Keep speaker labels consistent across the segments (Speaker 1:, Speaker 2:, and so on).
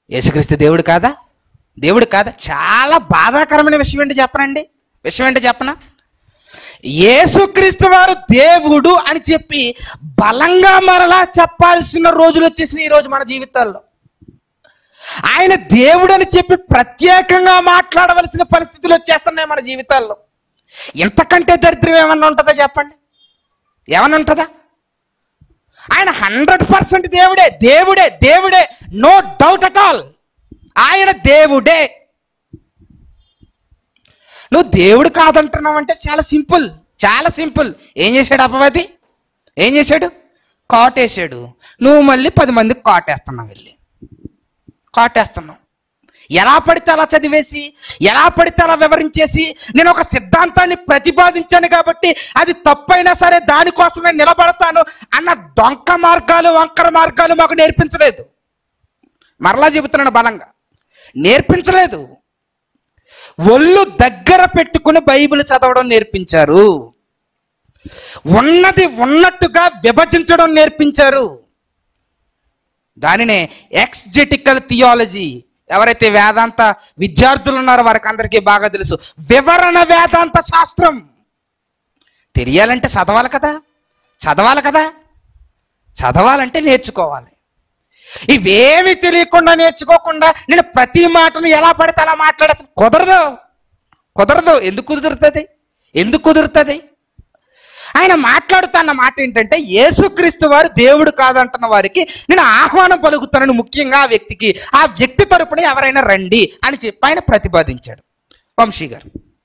Speaker 1: యేసుక్రీస్తు దేవుడు కాదా దేవుడు కాదా చాలా బాధాకరమైన విషయం ఏంటి చెప్పనండి విషయం ఏంటి చెప్పనా యేసుక్రీస్తు వారు దేవుడు అని చెప్పి బలంగా మరలా చెప్పాల్సిన రోజులు వచ్చేసినాయి ఈరోజు మన జీవితాల్లో ఆయన దేవుడు అని చెప్పి ప్రత్యేకంగా మాట్లాడవలసిన పరిస్థితులు వచ్చేస్తున్నాయి మన జీవితాల్లో ఇంతకంటే దరిద్రం ఏమన్నా ఉంటుందా చెప్పండి ఏమన్నా ఉంటుందా ఆయన హండ్రెడ్ పర్సెంట్ దేవుడే దేవుడే దేవుడే నో డౌట్ అట్ ఆల్ ఆయన దేవుడే నువ్వు దేవుడు కాదంటున్నావు అంటే చాలా సింపుల్ చాలా సింపుల్ ఏం చేశాడు అపవాది ఏం చేశాడు కాటేశాడు నువ్వు మళ్ళీ పది మందికి కాటేస్తున్నావు వెళ్ళి కాటేస్తున్నావు ఎలా పడితే అలా చదివేసి ఎలా పడితే అలా వివరించేసి నేను ఒక సిద్ధాంతాన్ని ప్రతిపాదించాను కాబట్టి అది తప్పైనా సరే దానికోసమే నిలబడతాను అన్న డొంక మార్గాలు వంకర మార్గాలు మాకు నేర్పించలేదు మరలా చెబుతున్నాను బలంగా నేర్పించలేదు ఒళ్ళు దగ్గర పెట్టుకుని బైబిల్ చదవడం నేర్పించారు ఉన్నది ఉన్నట్టుగా విభజించడం నేర్పించారు దానినే ఎక్స్జెటికల్ థియాలజీ ఎవరైతే వేదాంత విద్యార్థులు ఉన్నారో వారికి అందరికీ బాగా తెలుసు వివరణ వేదాంత శాస్త్రం తెలియాలంటే చదవాలి కదా చదవాలి కదా చదవాలంటే నేర్చుకోవాలి ఇవేమి తెలియకుండా నేర్చుకోకుండా నేను ప్రతి మాటను ఎలా పడితే అలా మాట్లాడతాను కుదరదు కుదరదు ఎందుకు కుదురుతుంది ఎందుకు కుదురుతుంది ఆయన మాట్లాడుతున్న మాట ఏంటంటే యేసుక్రీస్తు వారు దేవుడు కాదంటున్న వారికి నేను ఆహ్వానం పలుకుతానని ముఖ్యంగా ఆ వ్యక్తికి ఆ వ్యక్తి తరపున ఎవరైనా రండి అని చెప్పి ఆయన ప్రతిపాదించాడు వంశీ గారు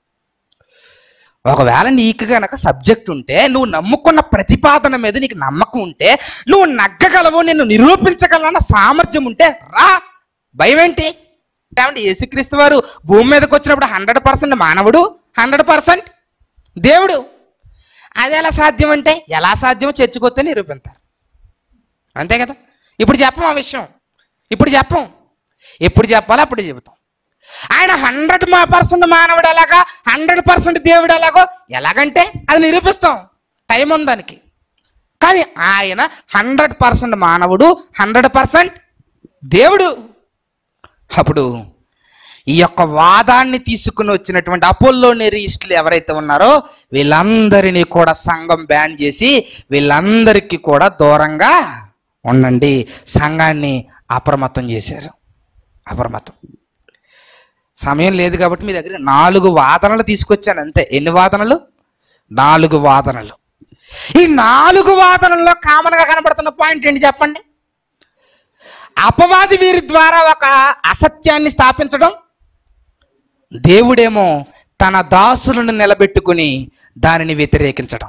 Speaker 1: ఒకవేళ నీకు గనక సబ్జెక్ట్ ఉంటే నువ్వు నమ్ముకున్న ప్రతిపాదన మీద నీకు నమ్మకం ఉంటే నువ్వు నగ్గగలవు నిన్ను నిరూపించగలన్న సామర్థ్యం ఉంటే రా భయం ఏంటి ఏమంటే యేసుక్రీస్తు వారు భూమి మీదకి వచ్చినప్పుడు హండ్రెడ్ పర్సెంట్ మానవుడు హండ్రెడ్ పర్సెంట్ దేవుడు అది ఎలా సాధ్యం అంటే ఎలా సాధ్యమో చర్చకొస్తే నిరూపిస్తారు అంతే కదా ఇప్పుడు చెప్పం ఆ విషయం ఇప్పుడు చెప్పం ఎప్పుడు చెప్పాలో అప్పుడు చెబుతాం ఆయన హండ్రెడ్ మా పర్సెంట్ మానవుడు ఎలాగా హండ్రెడ్ పర్సెంట్ దేవుడు ఎలాగో ఎలాగంటే అది నిరూపిస్తాం టైం ఉంది దానికి కానీ ఆయన హండ్రెడ్ పర్సెంట్ మానవుడు హండ్రెడ్ పర్సెంట్ దేవుడు అప్పుడు ఈ యొక్క వాదాన్ని తీసుకుని వచ్చినటువంటి అపోల్లో నెరీస్టులు ఎవరైతే ఉన్నారో వీళ్ళందరినీ కూడా సంఘం బ్యాన్ చేసి వీళ్ళందరికీ కూడా దూరంగా ఉండండి సంఘాన్ని అప్రమత్తం చేశారు అప్రమత్తం సమయం లేదు కాబట్టి మీ దగ్గర నాలుగు వాదనలు తీసుకొచ్చాను అంతే ఎన్ని వాదనలు నాలుగు వాదనలు ఈ నాలుగు వాదనల్లో కామన్గా కనబడుతున్న పాయింట్ ఏంటి చెప్పండి అపవాది వీరి ద్వారా ఒక అసత్యాన్ని స్థాపించడం దేవుడేమో తన దాసులను నిలబెట్టుకుని దానిని వ్యతిరేకించడం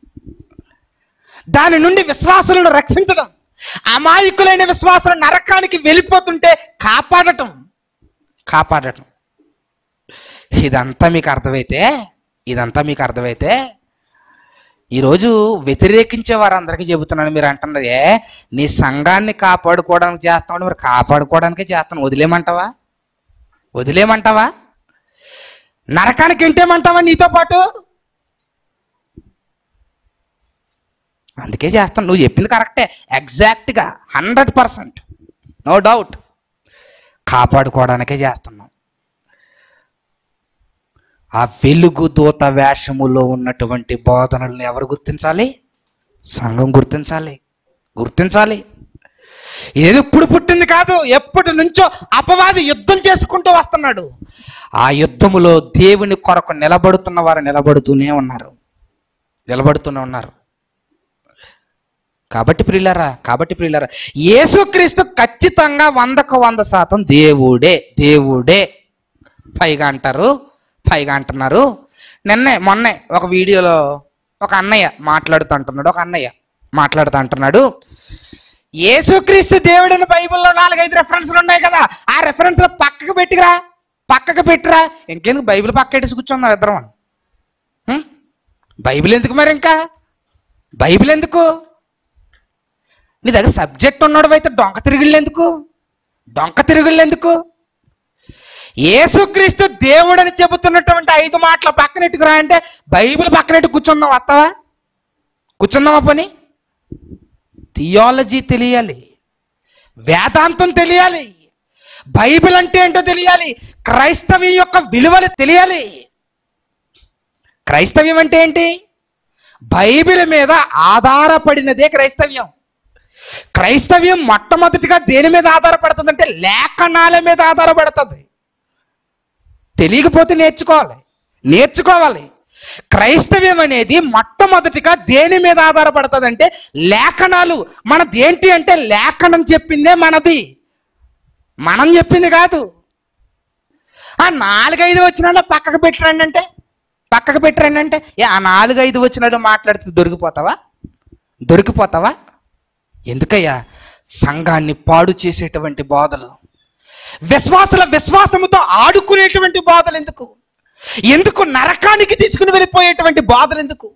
Speaker 1: దాని నుండి విశ్వాసులను రక్షించడం అమాయకులైన విశ్వాసులు నరకానికి వెళ్ళిపోతుంటే కాపాడటం కాపాడటం ఇదంతా మీకు అర్థమైతే ఇదంతా మీకు అర్థమైతే ఈరోజు వ్యతిరేకించే వారందరికీ చెబుతున్నాను మీరు అంటున్నారు ఏ నీ సంఘాన్ని కాపాడుకోవడానికి చేస్తామని మరి కాపాడుకోవడానికే చేస్తాను వదిలేమంటావా వదిలేమంటావా నరకానికి ఎంటేమంటావా నీతో పాటు అందుకే చేస్తాను నువ్వు చెప్పింది కరెక్టే ఎగ్జాక్ట్గా హండ్రెడ్ పర్సెంట్ నో డౌట్ కాపాడుకోవడానికే చేస్తున్నాం ఆ వెలుగు దూత వేషములో ఉన్నటువంటి బోధనల్ని ఎవరు గుర్తించాలి సంఘం గుర్తించాలి గుర్తించాలి ఇది ఇప్పుడు పుట్టింది కాదు ఎప్పటి నుంచో అపవాది యుద్ధం చేసుకుంటూ వస్తున్నాడు ఆ యుద్ధములో దేవుని కొరకు నిలబడుతున్న వారు నిలబడుతూనే ఉన్నారు నిలబడుతూనే ఉన్నారు కాబట్టి ప్రియులరా కాబట్టి ప్రియులరా యేసుక్రీస్తు ఖచ్చితంగా వందకు వంద శాతం దేవుడే దేవుడే పైగా అంటారు పైగా అంటున్నారు నిన్నే మొన్నే ఒక వీడియోలో ఒక అన్నయ్య మాట్లాడుతూ అంటున్నాడు ఒక అన్నయ్య మాట్లాడుతూ అంటున్నాడు యేసుక్రీస్తు దేవుడని బైబిల్లో నాలుగైదు రెఫరెన్స్లు ఉన్నాయి కదా ఆ రెఫరెన్స్లు పక్కకు పెట్టిరా పక్కకు పెట్టిరా ఇంకెందుకు బైబిల్ పక్క పెట్టేసి కూర్చుందాం ఇద్దరం హ్మ్? బైబిల్ ఎందుకు మరి ఇంకా బైబిల్ ఎందుకు నీ దగ్గర సబ్జెక్ట్ ఉన్నాడు అయితే డొంక తిరుగుళ్ళు ఎందుకు డొంక తిరుగుళ్ళు ఎందుకు యేసుక్రీస్తు దేవుడని చెబుతున్నటువంటి ఐదు మాటల పక్కనెట్టుకురా అంటే బైబిల్ పక్కనెట్టు కూర్చుందాం వస్తావా కూర్చుందామా పని థియాలజీ తెలియాలి వేదాంతం తెలియాలి బైబిల్ అంటే ఏంటో తెలియాలి క్రైస్తవ్యం యొక్క విలువలు తెలియాలి క్రైస్తవ్యం అంటే ఏంటి బైబిల్ మీద ఆధారపడినదే క్రైస్తవ్యం క్రైస్తవ్యం మొట్టమొదటిగా దేని మీద ఆధారపడుతుంది అంటే లేఖనాల మీద ఆధారపడుతుంది తెలియకపోతే నేర్చుకోవాలి నేర్చుకోవాలి క్రైస్తవ్యం అనేది మొట్టమొదటిగా దేని మీద ఆధారపడుతుంది అంటే లేఖనాలు మనది ఏంటి అంటే లేఖనం చెప్పిందే మనది మనం చెప్పింది కాదు ఆ నాలుగైదు వచ్చినాడు పక్కకు పెట్టరండి అంటే పక్కకు పెట్టరండి అంటే ఏ ఆ నాలుగైదు వచ్చినాడు మాట్లాడితే దొరికిపోతావా దొరికిపోతావా ఎందుకయ్యా సంఘాన్ని పాడు చేసేటువంటి బోధలు విశ్వాసుల విశ్వాసముతో ఆడుకునేటువంటి బోధలు ఎందుకు ఎందుకు నరకానికి తీసుకుని వెళ్ళిపోయేటువంటి బోధలు ఎందుకు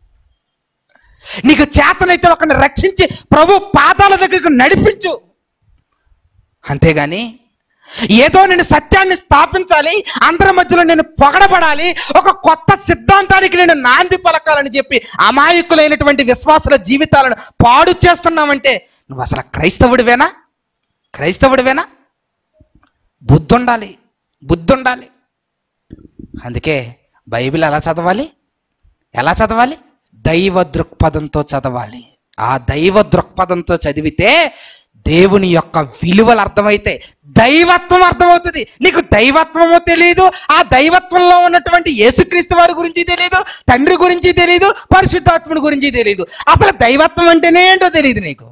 Speaker 1: నీకు చేతనైతే ఒకరిని రక్షించి ప్రభు పాదాల దగ్గరకు నడిపించు అంతేగాని ఏదో నేను సత్యాన్ని స్థాపించాలి అందరి మధ్యలో నేను పొగడబడాలి ఒక కొత్త సిద్ధాంతానికి నేను నాంది పలకాలని చెప్పి అమాయకులైనటువంటి విశ్వాసుల జీవితాలను పాడు చేస్తున్నావంటే నువ్వు అసలు క్రైస్తవుడివేనా క్రైస్తవుడివేనా బుద్ధి ఉండాలి బుద్ధి ఉండాలి అందుకే బైబిల్ ఎలా చదవాలి ఎలా చదవాలి దైవ దృక్పథంతో చదవాలి ఆ దైవ దృక్పథంతో చదివితే దేవుని యొక్క విలువలు అర్థమైతే దైవత్వం అర్థమవుతుంది నీకు దైవత్వము తెలియదు ఆ దైవత్వంలో ఉన్నటువంటి యేసుక్రీస్తు వారి గురించి తెలియదు తండ్రి గురించి తెలియదు పరిశుద్ధాత్ముడి గురించి తెలియదు అసలు దైవత్వం అంటేనే ఏంటో తెలియదు నీకు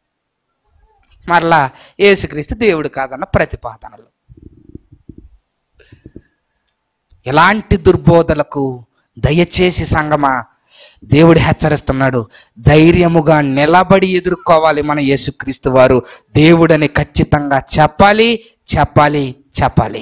Speaker 1: మరలా యేసుక్రీస్తు దేవుడు కాదన్న ప్రతిపాదనలు ఎలాంటి దుర్బోధలకు దయచేసి సంగమా దేవుడు హెచ్చరిస్తున్నాడు ధైర్యముగా నిలబడి ఎదుర్కోవాలి మన యేసుక్రీస్తు వారు దేవుడని ఖచ్చితంగా చెప్పాలి చెప్పాలి చెప్పాలి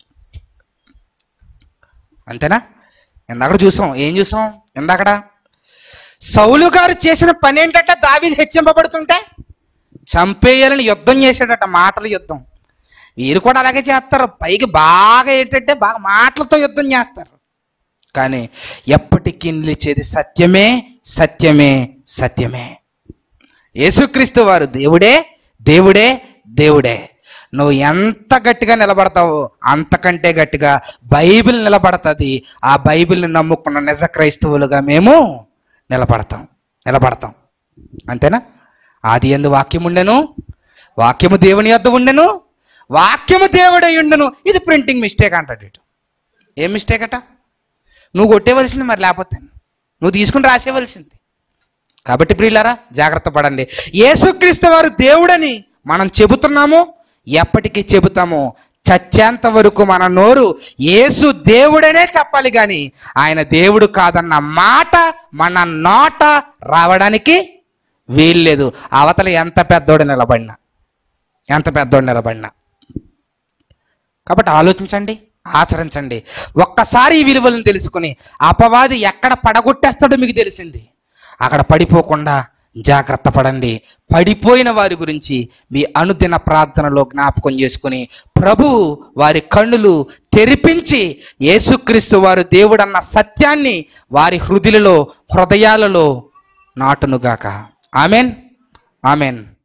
Speaker 1: అంతేనా ఇందాక చూసాం ఏం చూసాం ఇందాకడ సౌలు గారు చేసిన పని ఏంటంటే దావీది హెచ్చింపబడుతుంటే చంపేయాలని యుద్ధం చేశాడట మాటల యుద్ధం వీరు కూడా అలాగే చేస్తారు పైకి బాగా ఏంటంటే బాగా మాటలతో యుద్ధం చేస్తారు కానీ ఎప్పటికీ నిలిచేది సత్యమే సత్యమే సత్యమే యేసుక్రీస్తు వారు దేవుడే దేవుడే దేవుడే నువ్వు ఎంత గట్టిగా నిలబడతావో అంతకంటే గట్టిగా బైబిల్ నిలబడుతుంది ఆ బైబిల్ని నమ్ముకున్న నిజ క్రైస్తవులుగా మేము నిలబడతాం నిలబడతాం అంతేనా ఆది ఎందు వాక్యం ఉండెను వాక్యము దేవుని యొద్ద ఉండెను వాక్యము దేవుడై ఉండెను ఇది ప్రింటింగ్ మిస్టేక్ అంటాడు ఇటు ఏం మిస్టేక్ అట నువ్వు కొట్టేవలసింది మరి లేకపోతే నువ్వు తీసుకుని రాసేవలసింది కాబట్టి ప్రియులారా జాగ్రత్త పడండి యేసుక్రీస్తు వారు దేవుడని మనం చెబుతున్నాము ఎప్పటికీ చెబుతాము చచ్చేంత వరకు మన నోరు యేసు దేవుడనే చెప్పాలి కానీ ఆయన దేవుడు కాదన్న మాట మన నోట రావడానికి వీల్లేదు అవతల ఎంత పెద్దోడు నిలబడినా ఎంత పెద్దోడు నిలబడినా కాబట్టి ఆలోచించండి ఆచరించండి ఒక్కసారి ఈ విలువలను తెలుసుకుని అపవాది ఎక్కడ పడగొట్టేస్తాడో మీకు తెలిసింది అక్కడ పడిపోకుండా జాగ్రత్త పడండి పడిపోయిన వారి గురించి మీ అనుదిన ప్రార్థనలో జ్ఞాపకం చేసుకుని ప్రభు వారి కన్నులు తెరిపించి యేసుక్రీస్తు వారు దేవుడన్న సత్యాన్ని వారి హృదయలలో హృదయాలలో నాటునుగాక ఆమెన్ ఆమెన్